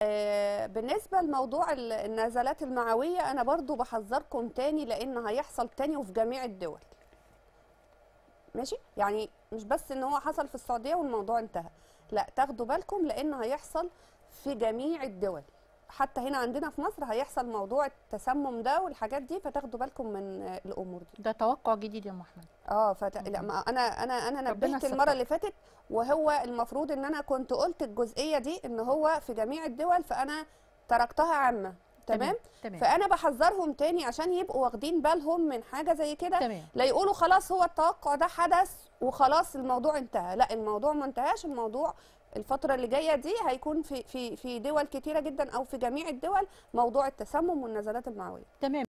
آه، بالنسبه لموضوع ال- النزلات المعويه انا برضو بحذركم تاني لان هيحصل تاني وفي جميع الدول ماشي يعني مش بس ان هو حصل في السعوديه والموضوع انتهى لا تاخدوا بالكم لان هيحصل في جميع الدول حتى هنا عندنا في مصر هيحصل موضوع التسمم ده والحاجات دي فتاخدوا بالكم من آه، الامور دي ده توقع جديد يا ام احمد اه فت... لا مم. ما انا انا انا ربنا نبهت يستر. المره اللي فاتت وهو المفروض ان انا كنت قلت الجزئيه دي ان هو في جميع الدول فانا تركتها عامه تمام تمام فانا بحذرهم تاني عشان يبقوا واخدين بالهم من حاجه زي كده تمام لا يقولوا خلاص هو التوقع ده حدث وخلاص الموضوع انتهى لا الموضوع ما انتهاش الموضوع الفترة اللي جاية دي هيكون في في في دول كتيرة جدا أو في جميع الدول موضوع التسمم والنزلات المعوية تمام